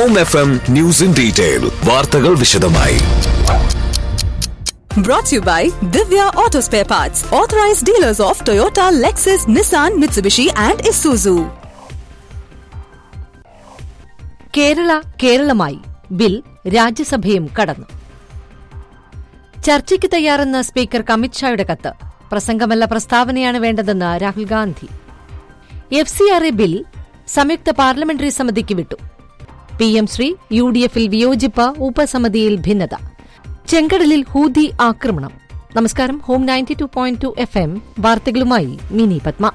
Home F M news in detail വാർത്തകൾ വിശദമായി Brought to you by Divya Auto Spare Parts, authorized dealers of Toyota, Lexus, Nissan, Mitsubishi, and Isuzu. Kerala കേരളമായി bill രാജ്യസഭയും കടന്നു ചർച്ചയ്ക്ക് തയ്യാറെന്ന് speaker അമിത്ഷായുടെ കത്ത് പ്രസംഗമല്ല പ്രസ്താവനയാണ് വേണ്ടതെന്ന് Rahul Gandhi F C R A bill സംയുക്ത പാർലമെന്ററി സമിതിക്ക് വിട്ടു P M Shri U D എഫിൽ വിയോജിപ്പ് ഉപസമിതിയിൽ ഭിന്നത ചെങ്കടലിൽ ഹൂതി ആക്രമണം നമസ്കാരം home ninety two point two F M വാർത്തകളുമായി മിനി പത്മ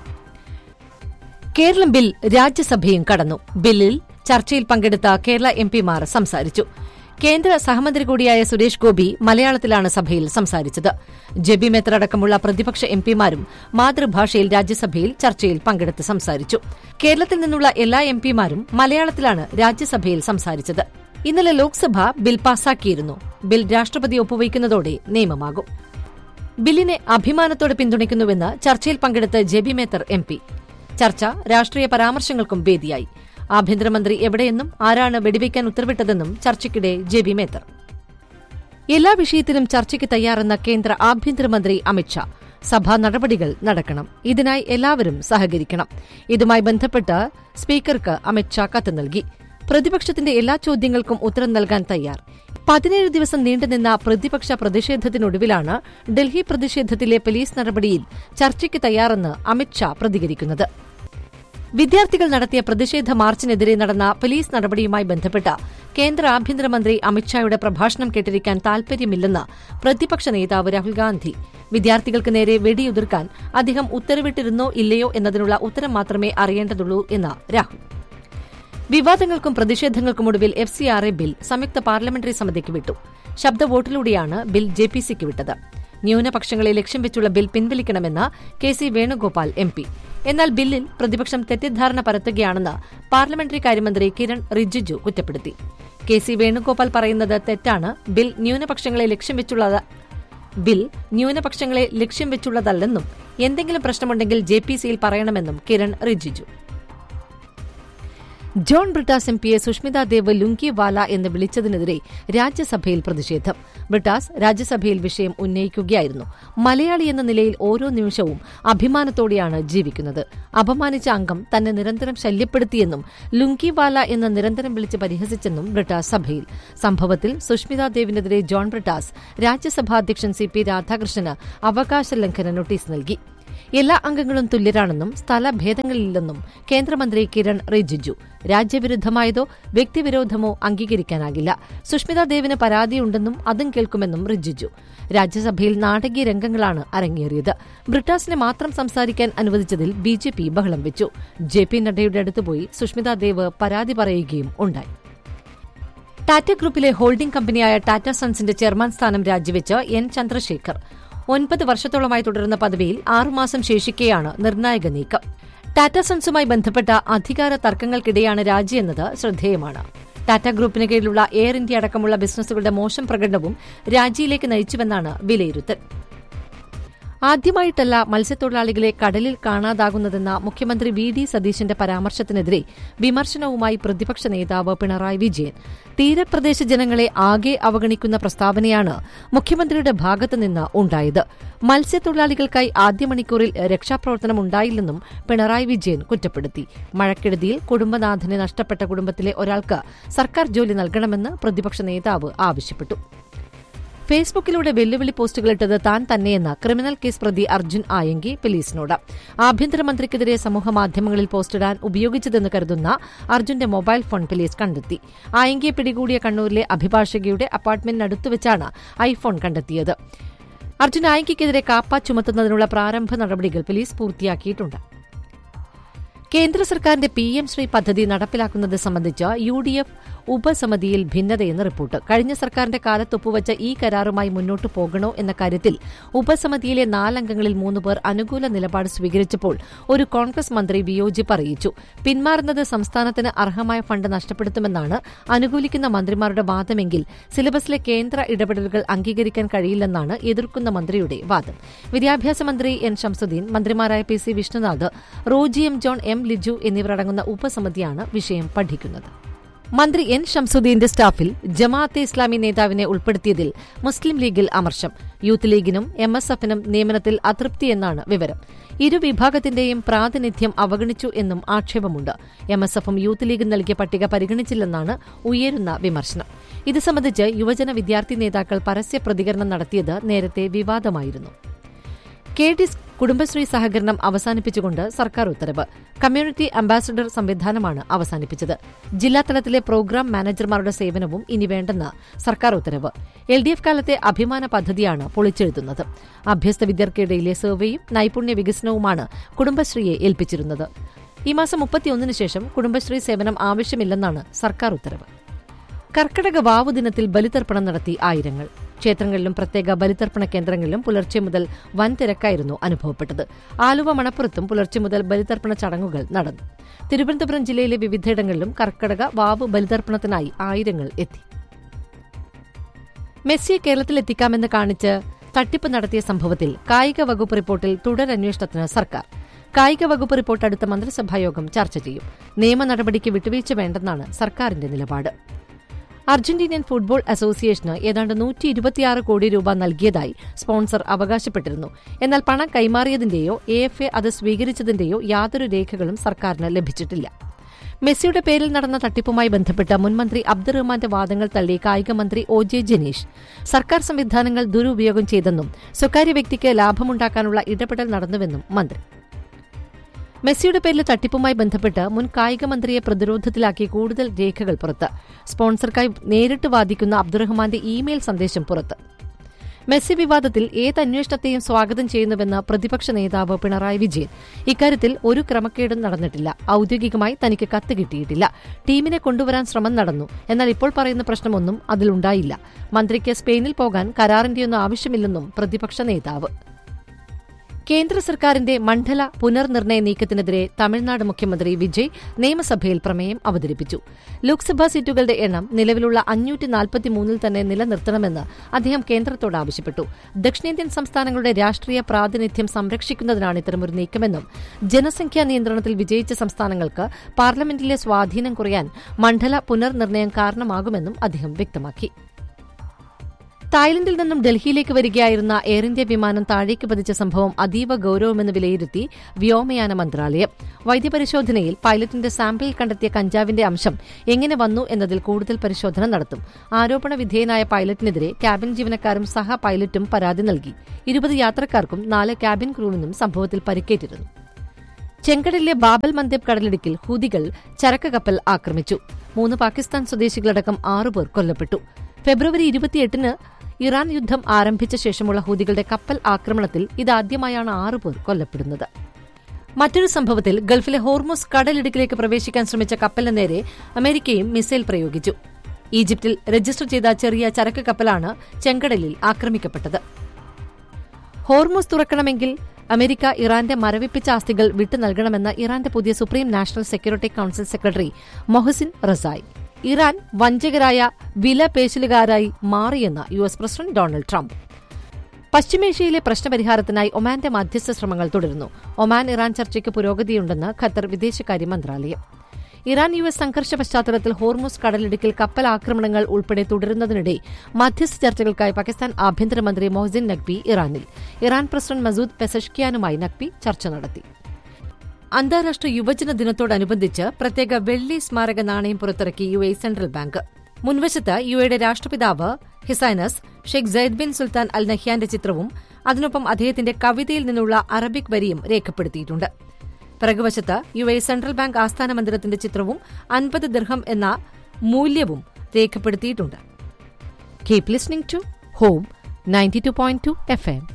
കേരളം ബിൽ രാജ്യസഭയും കടന്നു ബില്ലിൽ ചർച്ചയിൽ പങ്കെടുത്ത കേരള എംപിമാർ സംസാരിച്ചു കേന്ദ്ര സഹമന്ത്രി കൂടിയായ സുരേഷ് ഗോപി മലയാളത്തിലാണ് സഭയിൽ സംസാരിച്ചത് ജെബി മേത്തർ അടക്കമുള്ള പ്രതിപക്ഷ എംപിമാരും മാതൃഭാഷയിൽ രാജ്യസഭയിൽ ചർച്ചയിൽ പങ്കെടുത്ത് സംസാരിച്ചു കേരളത്തിൽ നിന്നുള്ള എല്ലാ എംപിമാരും മലയാളത്തിലാണ് രാജ്യസഭയിൽ സംസാരിച്ചത് ഇന്നലെ ലോക്സഭ ബിൽ പാസാക്കിയിരുന്നു ബിൽ രാഷ്ട്രപതി ഒപ്പുവയ്ക്കുന്നതോടെ നിയമമാകും ബില്ലിനെ അഭിമാനത്തോടെ പിന്തുണയ്ക്കുന്നുവെന്ന് ചർച്ചയിൽ പങ്കെടുത്ത ജെബി മേത്തർ എം പി ചർച്ച രാഷ്ട്രീയ പരാമർശങ്ങൾക്കും വേദിയായി ആഭ്യന്തരമന്ത്രി എവിടെയെന്നും ആരാണ് വെടിവയ്ക്കാൻ ഉത്തരവിട്ടതെന്നും ചർച്ചയ്ക്കിടെ ജെബി മേത്തർ എല്ലാ വിഷയത്തിലും ചർച്ചയ്ക്ക് തയ്യാറെന്ന കേന്ദ്ര ആഭ്യന്തരമന്ത്രി അമിത്ഷാ സഭാ നടപടികൾ നടക്കണം ഇതിനായി എല്ലാവരും സഹകരിക്കണം ഇതുമായി ബന്ധപ്പെട്ട് സ്പീക്കർക്ക് അമിത്ഷാ കത്ത് നൽകി പ്രതിപക്ഷത്തിന്റെ എല്ലാ ചോദ്യങ്ങൾക്കും ഉത്തരം നൽകാൻ തയ്യാർ പതിനേഴ് ദിവസം നീണ്ടുനിന്ന പ്രതിപക്ഷ പ്രതിഷേധത്തിനൊടുവിലാണ് ഡൽഹി പ്രതിഷേധത്തിലെ പോലീസ് നടപടിയിൽ ചർച്ചയ്ക്ക് തയ്യാറെന്ന് അമിത്ഷാ പ്രതികരിക്കുന്നത് വിദ്യാർത്ഥികൾ നടത്തിയ പ്രതിഷേധ മാർച്ചിനെതിരെ നടന്ന പോലീസ് നടപടിയുമായി ബന്ധപ്പെട്ട് കേന്ദ്ര ആഭ്യന്തരമന്ത്രി അമിത്ഷായുടെ പ്രഭാഷണം കേട്ടിരിക്കാൻ താൽപര്യമില്ലെന്ന് പ്രതിപക്ഷ നേതാവ് രാഹുൽ ഗാന്ധി വിദ്യാർത്ഥികൾക്ക് നേരെ വെടിയുതിർക്കാൻ അദ്ദേഹം ഉത്തരവിട്ടിരുന്നോ ഇല്ലയോ എന്നതിനുള്ള ഉത്തരം മാത്രമേ അറിയേണ്ടതുള്ളൂ എന്ന് രാഹുൽ വിവാദങ്ങൾക്കും പ്രതിഷേധങ്ങൾക്കും ഒടുവിൽ F C R A bill സംയുക്ത പാർലമെന്ററി സമിതിക്ക് വിട്ടു ശബ്ദ വോട്ടിലൂടെയാണ് ബിൽ ജെ പി സിക്ക് വിട്ടത് ന്യൂനപക്ഷങ്ങളെ ലക്ഷ്യം വെച്ചുള്ള ബിൽ പിൻവലിക്കണമെന്ന് K C Venugopal M P എന്നാൽ ബില്ലിൽ പ്രതിപക്ഷം തെറ്റിദ്ധാരണ പരത്തുകയാണെന്ന് പാർലമെന്ററി കാര്യമന്ത്രി കിരൺ റിജിജു കുറ്റപ്പെടുത്തി കെ സി വേണുഗോപാൽ പറയുന്നത് തെറ്റാണ് ബിൽ ന്യൂനപക്ഷങ്ങളെ ലക്ഷ്യം വെച്ചുള്ള ബിൽ ന്യൂനപക്ഷങ്ങളെ ലക്ഷ്യം വെച്ചുള്ളതല്ലെന്നും എന്തെങ്കിലും പ്രശ്നമുണ്ടെങ്കിൽ ജെ പി സിയിൽ പറയണമെന്നും കിരൺ റിജിജു ജോൺ ബ്രിട്ടാസ് എം പിയെ സുഷ്മിത ദേവ് ലുങ്കിവാല എന്ന് വിളിച്ചതിനെതിരെ രാജ്യസഭയിൽ പ്രതിഷേധം ബ്രിട്ടാസ് രാജ്യസഭയിൽ വിഷയം ഉന്നയിക്കുകയായിരുന്നു മലയാളി എന്ന നിലയിൽ ഓരോ നിമിഷവും അഭിമാനത്തോടെയാണ് ജീവിക്കുന്നത് അപമാനിച്ച അംഗം തന്നെ നിരന്തരം ശല്യപ്പെടുത്തിയെന്നും ലുങ്കിവാല എന്ന് നിരന്തരം വിളിച്ച് പരിഹസിച്ചെന്നും ബ്രിട്ടാസ് സഭയിൽ സംഭവത്തിൽ സുഷ്മിത ദേവിനെതിരെ ജോൺ ബ്രിട്ടാസ് രാജ്യസഭാ അധ്യക്ഷൻ സി പി രാധാകൃഷ്ണന് അവകാശ ലംഘന നോട്ടീസ് നൽകി എല്ലാ അംഗങ്ങളും തുല്യരാണെന്നും സ്ഥലഭേദങ്ങളില്ലെന്നും കേന്ദ്രമന്ത്രി കിരൺ റിജിജു രാജ്യവിരുദ്ധമായതോ വ്യക്തിവിരോധമോ അംഗീകരിക്കാനാകില്ല സുഷ്മിത ദേവിന് പരാതിയുണ്ടെന്നും അതും കേൾക്കുമെന്നും റിജിജു രാജ്യസഭയിൽ നാടകീയ രംഗങ്ങളാണ് അരങ്ങേറിയത് ബ്രിട്ടാസിനെ മാത്രം സംസാരിക്കാൻ അനുവദിച്ചതിൽ ബി ജെ പി ബഹളം വെച്ചു ജെ പി നഡ്ഡയുടെ അടുത്തുപോയി സുഷ്മിത ദേവ് പരാതി പറയുകയും ഉണ്ടായി ടാറ്റ ഗ്രൂപ്പിലെ ഹോൾഡിംഗ് കമ്പനിയായ ടാറ്റ സൺസിന്റെ ചെയർമാൻ സ്ഥാനം രാജിവെച്ച് എൻ ചന്ദ്രശേഖർ ഒൻപത് വർഷത്തോളമായി തുടരുന്ന പദവിയിൽ ആറുമാസം ശേഷിക്കെയാണ് നിർണായക നീക്കം ടാറ്റ സൺസുമായി ബന്ധപ്പെട്ട അധികാര തർക്കങ്ങൾക്കിടെയാണ് രാജിയെന്നത് ശ്രദ്ധേയമാണ് ടാറ്റ ഗ്രൂപ്പിന് കീഴിലുള്ള എയർ ഇന്ത്യ അടക്കമുള്ള ബിസിനസ്സുകളുടെ മോശം പ്രകടനവും രാജിയിലേക്ക് നയിച്ചുവെന്നാണ് വിലയിരുത്തൽ ആദ്യമായിട്ടല്ല മത്സ്യത്തൊഴിലാളികളെ കടലിൽ കാണാതാകുന്നതെന്ന മുഖ്യമന്ത്രി വി ഡി സതീശന്റെ പരാമർശത്തിനെതിരെ വിമർശനവുമായി പ്രതിപക്ഷ നേതാവ് പിണറായി വിജയൻ തീരപ്രദേശ ജനങ്ങളെ ആകെ അവഗണിക്കുന്ന പ്രസ്താവനയാണ് മുഖ്യമന്ത്രിയുടെ ഭാഗത്തുനിന്ന് ഉണ്ടായത് മത്സ്യത്തൊഴിലാളികൾക്കായി ആദ്യ മണിക്കൂറിൽ രക്ഷാപ്രവർത്തനം ഉണ്ടായില്ലെന്നും പിണറായി വിജയൻ കുറ്റപ്പെടുത്തി മഴക്കെടുതിയിൽ കുടുംബനാഥനെ നഷ്ടപ്പെട്ട കുടുംബത്തിലെ ഒരാൾക്ക് സർക്കാർ ജോലി നൽകണമെന്ന് പ്രതിപക്ഷ നേതാവ് ആവശ്യപ്പെട്ടു ഫേസ്ബുക്കിലൂടെ വെല്ലുവിളി പോസ്റ്റുകളിട്ടത് താൻ തന്നെയെന്ന ക്രിമിനൽ കേസ് പ്രതി അർജുൻ ആയങ്കി പോലീസിനോട് ആഭ്യന്തരമന്ത്രിക്കെതിരെ സമൂഹമാധ്യമങ്ങളിൽ പോസ്റ്റിടാൻ ഉപയോഗിച്ചതെന്ന് കരുതുന്ന അർജുന്റെ മൊബൈൽ ഫോൺ പോലീസ് കണ്ടെത്തി ആയങ്കിയെ പിടികൂടിയ കണ്ണൂരിലെ അഭിഭാഷകയുടെ അപ്പാർട്ട്മെന്റിനടുത്തുവച്ചാണ് ഐഫോൺ കണ്ടെത്തിയത് അർജുൻ ആയങ്കിക്കെതിരെ കാപ്പ ചുമത്തുന്നതിനുള്ള പ്രാരംഭ നടപടികൾ പോലീസ് പൂർത്തിയാക്കിയിട്ടുണ്ട് കേന്ദ്ര സർക്കാരിന്റെ പി എം ശ്രീ പദ്ധതി നടപ്പിലാക്കുന്നത് സംബന്ധിച്ച് യു ഡി എഫ് ഉപസമിതിയിൽ ഭിന്നതയെന്ന് റിപ്പോർട്ട് കഴിഞ്ഞ സർക്കാരിന്റെ കാലത്ത് ഒപ്പുവച്ച ഈ കരാറുമായി മുന്നോട്ടു പോകണോ എന്ന കാര്യത്തിൽ ഉപസമിതിയിലെ നാലംഗങ്ങളിൽ മൂന്ന് പേർ അനുകൂല നിലപാട് സ്വീകരിച്ചപ്പോൾ ഒരു കോൺഗ്രസ് മന്ത്രി വിയോജിപ്പ് അറിയിച്ചു പിന്മാറുന്നത് സംസ്ഥാനത്തിന് അർഹമായ ഫണ്ട് നഷ്ടപ്പെടുത്തുമെന്നാണ് അനുകൂലിക്കുന്ന മന്ത്രിമാരുടെ വാദമെങ്കിൽ സിലബസിലെ കേന്ദ്ര ഇടപെടലുകൾ അംഗീകരിക്കാൻ കഴിയില്ലെന്നാണ് എതിർക്കുന്ന മന്ത്രിയുടെ വാദം വിദ്യാഭ്യാസ മന്ത്രി എൻ ഷംസുദ്ദീൻ മന്ത്രിമാരായ P C Vishnunath Roji M John M Liju എന്നിവരടങ്ങുന്ന ഉപസമിതിയാണ് വിഷയം പഠിക്കുന്നത് മന്ത്രി എൻ ഷംസുദ്ദീന്റെ സ്റ്റാഫിൽ ജമാഅത്തെ ഇസ്ലാമി നേതാവിനെ ഉൾപ്പെടുത്തിയതിൽ മുസ്ലിം ലീഗിൽ അമർഷം യൂത്ത് ലീഗിനും എം എസ് എഫിനും നിയമനത്തിൽ അതൃപ്തിയെന്നാണ് വിവരം ഇരു വിഭാഗത്തിന്റെയും പ്രാതിനിധ്യം അവഗണിച്ചു എന്നും ആക്ഷേപമുണ്ട് എം എസ് എഫും യൂത്ത് ലീഗും നൽകിയ പട്ടിക പരിഗണിച്ചില്ലെന്നാണ് ഉയരുന്ന വിമർശനം ഇത് സംബന്ധിച്ച് യുവജന വിദ്യാർത്ഥി നേതാക്കൾ പരസ്യ പ്രതികരണം നടത്തിയത് നേരത്തെ വിവാദമായിരുന്നു കെ ഡിസ് കുടുംബശ്രീ സഹകരണം അവസാനിപ്പിച്ചുകൊണ്ട് സർക്കാർ ഉത്തരവ് കമ്മ്യൂണിറ്റി അംബാസഡർ സംവിധാനമാണ് അവസാനിപ്പിച്ചത് ജില്ലാതലത്തിലെ പ്രോഗ്രാം മാനേജർമാരുടെ സേവനവും ഇനി വേണ്ടെന്ന് സർക്കാർ ഉത്തരവ് എൽ ഡി എഫ് കാലത്തെ അഭിമാന പദ്ധതിയാണ് പൊളിച്ചെഴുതുന്നത് അഭ്യസ്ത വിദ്യാർത്ഥിയിടയിലെ സർവേയും നൈപുണ്യ വികസനവുമാണ് കുടുംബശ്രീയെ ഏൽപ്പിച്ചിരുന്നത് ഈ മാസം മുപ്പത്തിയൊന്നിന് ശേഷം കുടുംബശ്രീ സേവനം ആവശ്യമില്ലെന്നാണ് സർക്കാർ ഉത്തരവ് കർക്കടക വാവു ദിനത്തിൽ ബലിതർപ്പണം നടത്തി ആയിരങ്ങൾ ക്ഷേത്രങ്ങളിലും പ്രത്യേക ബലിതർപ്പണ കേന്ദ്രങ്ങളിലും പുലർച്ചെ മുതൽ വൻ തിരക്കായിരുന്നു അനുഭവപ്പെട്ടത് ആലുവ മണപ്പുറത്തും പുലർച്ചെ മുതൽ ബലിതർപ്പണ ചടങ്ങുകൾ നടന്നു തിരുവനന്തപുരം ജില്ലയിലെ വിവിധയിടങ്ങളിലും കർക്കടക വാവു ബലിതർപ്പണത്തിനായി ആയിരങ്ങൾ എത്തി മെസ്സിയെ കേരളത്തിലെത്തിക്കാമെന്ന് കാണിച്ച് തട്ടിപ്പ് നടത്തിയ സംഭവത്തിൽ കായിക വകുപ്പ് റിപ്പോർട്ടിൽ തുടരന്വേഷണത്തിന് സർക്കാർ കായിക വകുപ്പ് റിപ്പോർട്ട് അടുത്ത മന്ത്രിസഭായോഗം ചർച്ച ചെയ്യും നിയമ നടപടിക്ക് വിട്ടുവീഴ്ച വേണ്ടെന്നാണ് സർക്കാരിന്റെ നിലപാട് അർജന്റീനിയൻ ഫുട്ബോൾ അസോസിയേഷന് ഏതാണ്ട് നൂറ്റി ഇരുപത്തിയാറ് കോടി രൂപ നൽകിയതായി സ്പോൺസർ അവകാശപ്പെട്ടിരുന്നു എന്നാൽ പണം കൈമാറിയതിന്റെയോ എ എഫ് എ അത് സ്വീകരിച്ചതിന്റെയോ യാതൊരു രേഖകളും സർക്കാരിന് ലഭിച്ചിട്ടില്ല മെസ്സിയുടെ പേരിൽ നടന്ന തട്ടിപ്പുമായി ബന്ധപ്പെട്ട് മുൻമന്ത്രി അബ്ദുറഹ്മാന്റെ വാദങ്ങൾ തള്ളി കായികമന്ത്രി ഒ ജെ ജനീഷ് സർക്കാർ സംവിധാനങ്ങൾ ദുരുപയോഗം ചെയ്തെന്നും സ്വകാര്യ വ്യക്തിക്ക് ലാഭമുണ്ടാക്കാനുള്ള ഇടപെടൽ നടന്നുവെന്നും മന്ത്രി മെസ്സിയുടെ പേരിൽ തട്ടിപ്പുമായി ബന്ധപ്പെട്ട് മുൻ കായിക മന്ത്രിയെ പ്രതിരോധത്തിലാക്കി കൂടുതൽ രേഖകൾ പുറത്ത് സ്പോൺസർക്കായി നേരിട്ട് വാദിക്കുന്ന അബ്ദുറഹ്മാന്റെ ഇമെയിൽ സന്ദേശം പുറത്ത് മെസ്സി വിവാദത്തിൽ ഏത് അന്വേഷണത്തെയും സ്വാഗതം ചെയ്യുന്നുവെന്ന് പ്രതിപക്ഷ നേതാവ് പിണറായി വിജയൻ ഇക്കാര്യത്തിൽ ഒരു ക്രമക്കേടും നടന്നിട്ടില്ല ഔദ്യോഗികമായി തനിക്ക് കത്ത് കിട്ടിയിട്ടില്ല ടീമിനെ കൊണ്ടുവരാൻ ശ്രമം നടന്നു എന്നാൽ ഇപ്പോൾ പറയുന്ന പ്രശ്നമൊന്നും അതിലുണ്ടായില്ല മന്ത്രിക്ക് സ്പെയിനിൽ പോകാൻ കരാറിന്റെയൊന്നും ആവശ്യമില്ലെന്നും പ്രതിപക്ഷ നേതാവ് കേന്ദ്ര സർക്കാരിന്റെ മണ്ഡല പുനർനിർണയ നീക്കത്തിനെതിരെ തമിഴ്നാട് മുഖ്യമന്ത്രി വിജയ് നിയമസഭയിൽ പ്രമേയം അവതരിപ്പിച്ചു ലോക്സഭാ സീറ്റുകളുടെ എണ്ണം നിലവിലുള്ള അഞ്ഞൂറ്റി നാൽപ്പത്തിമൂന്നിൽ തന്നെ നിലനിർത്തണമെന്ന് അദ്ദേഹം കേന്ദ്രത്തോട് ആവശ്യപ്പെട്ടു ദക്ഷിണേന്ത്യൻ സംസ്ഥാനങ്ങളുടെ രാഷ്ട്രീയ പ്രാതിനിധ്യം സംരക്ഷിക്കുന്നതിനാണ് ഇത്തരമൊരു നീക്കമെന്നും ജനസംഖ്യാ നിയന്ത്രണത്തിൽ വിജയിച്ച സംസ്ഥാനങ്ങൾക്ക് പാർലമെന്റിലെ സ്വാധീനം കുറയാൻ മണ്ഡല പുനർനിർണയം കാരണമാകുമെന്നും അദ്ദേഹം വ്യക്തമാക്കി തായ്ലൻഡിൽ നിന്നും ഡൽഹിയിലേക്ക് വരികയായിരുന്ന എയർ ഇന്ത്യ വിമാനം താഴേക്ക് പതിച്ച സംഭവം അതീവ ഗൌരവമെന്ന് വിലയിരുത്തി വ്യോമയാന മന്ത്രാലയം വൈദ്യപരിശോധനയിൽ പൈലറ്റിന്റെ സാമ്പിളിൽ കണ്ടെത്തിയ കഞ്ചാവിന്റെ അംശം എങ്ങനെ വന്നു എന്നതിൽ കൂടുതൽ പരിശോധന നടത്തും ആരോപണ വിധേയനായ പൈലറ്റിനെതിരെ ക്യാബിൻ ജീവനക്കാരും സഹ പൈലറ്റും പരാതി നൽകി ഇരുപത് യാത്രക്കാർക്കും നാല് ക്യാബിൻ ക്രൂവിനും സംഭവത്തിൽ പരിക്കേറ്റിരുന്നു ചെങ്കടലിലെ ബാബൽ മന്ദേബ് കടലിടുക്കിൽ ഹൂതികൾ ചരക്ക് കപ്പൽ ആക്രമിച്ചു മൂന്ന് പാകിസ്ഥാൻ സ്വദേശികളടക്കം ആറുപേർ കൊല്ലപ്പെട്ടു ഫെബ്രുവരി ഇരുപത്തിയെട്ടിന് ഇറാൻ യുദ്ധം ആരംഭിച്ച ശേഷമുള്ള ഹൂതികളുടെ കപ്പൽ ആക്രമണത്തിൽ ഇതാദ്യമായാണ് ആറുപേർ കൊല്ലപ്പെടുന്നത് മറ്റൊരു സംഭവത്തിൽ ഗൾഫിലെ ഹോർമോസ് കടലിടുക്കിലേക്ക് പ്രവേശിക്കാൻ ശ്രമിച്ച കപ്പലിന് നേരെ അമേരിക്കയും മിസൈൽ പ്രയോഗിച്ചു ഈജിപ്തിൽ രജിസ്റ്റർ ചെയ്ത ചെറിയ ചരക്ക് കപ്പലാണ് ചെങ്കടലിൽ ആക്രമിക്കപ്പെട്ടത് ഹോർമോസ് തുറക്കണമെങ്കിൽ അമേരിക്ക ഇറാന്റെ മരവിപ്പിച്ച ആസ്തികൾ വിട്ടു നൽകണമെന്ന ഇറാന്റെ പുതിയ supreme national security council secretary Mohsen Rezaei Iran വഞ്ചകരായ വില പേശലുകാരായി മാറിയെന്ന് U S president Donald Trump പശ്ചിമേഷ്യയിലെ പ്രശ്നപരിഹാരത്തിനായി ഒമാന്റെ മധ്യസ്ഥ ശ്രമങ്ങൾ തുടരുന്നു ഒമാൻ ഇറാൻ ചർച്ചയ്ക്ക് പുരോഗതിയുണ്ടെന്ന് ഖത്തർ വിദേശകാര്യ മന്ത്രാലയം ഇറാൻ യു എസ് സംഘർഷ പശ്ചാത്തലത്തിൽ ഹോർമുസ് കടലിടുക്കിൽ കപ്പൽ ആക്രമണങ്ങൾ ഉൾപ്പെടെ തുടരുന്നതിനിടെ മധ്യസ്ഥ ചർച്ചകൾക്കായി പാകിസ്ഥാൻ ആഭ്യന്തരമന്ത്രി മൊഹസിൻ നഖ്വി ഇറാനിൽ ഇറാൻ പ്രസിഡന്റ് മസൂദ് പെസഷ്കിയാനുമായി നഖ്വി ചർച്ച നടത്തി അന്താരാഷ്ട്ര യുവജന ദിനത്തോടനുബന്ധിച്ച് പ്രത്യേക വെള്ളി സ്മാരക നാണയം പുറത്തിറക്കി യു എ സെൻട്രൽ ബാങ്ക് മുൻവശത്ത് യു എയുടെ രാഷ്ട്രപിതാവ് his highness Sheikh Zayed bin Sultan Al നഹ്യാന്റെ ചിത്രവും അതിനൊപ്പം അദ്ദേഹത്തിന്റെ കവിതയിൽ നിന്നുള്ള അറബിക് വരിയും രേഖപ്പെടുത്തിയിട്ടുണ്ട് പിറകുവശത്ത് യു എ സെൻട്രൽ ബാങ്ക് ആസ്ഥാന മന്ദിരത്തിന്റെ ചിത്രവും അൻപത് ദിർഹം എന്ന മൂല്യവും രേഖപ്പെടുത്തിയിട്ടുണ്ട് keep listening to home ninety two point two F M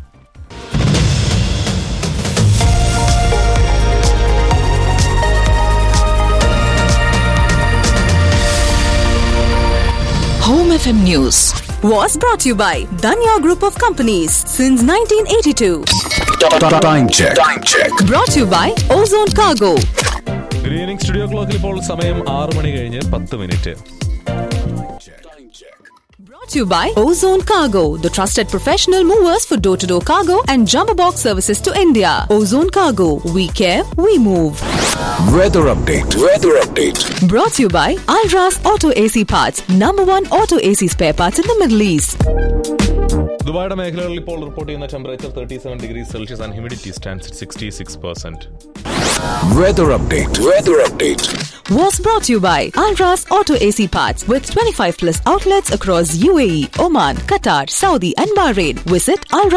Home FM News. Was brought to you by Danya Group of Companies since 1982. Time check. Time check. Brought to you by Ozone Cargo. Good evening studio ക്ലോക്കിൽ ഇപ്പോൾ സമയം ആറ് മണി കഴിഞ്ഞ് പത്ത് minute Brought to you by Ozone Cargo, the trusted professional movers for door to door cargo and jumbo box services to India. Ozone Cargo, we care, we move. Weather update. Weather update. Brought to you by Alras Auto AC Parts, number one auto AC spare parts in the Middle East. ദുബായുടെ മേഖലകളിൽ ഇപ്പോൾ report ചെയ്യുന്ന temperature thirty seven degree Celsius and humidity stands sixty six percent Weather update. Weather update. Was brought to you by Alras Auto AC Parts with 25 plus outlets across UAE, Oman, Qatar, Saudi, and Bahrain. Visit Alras.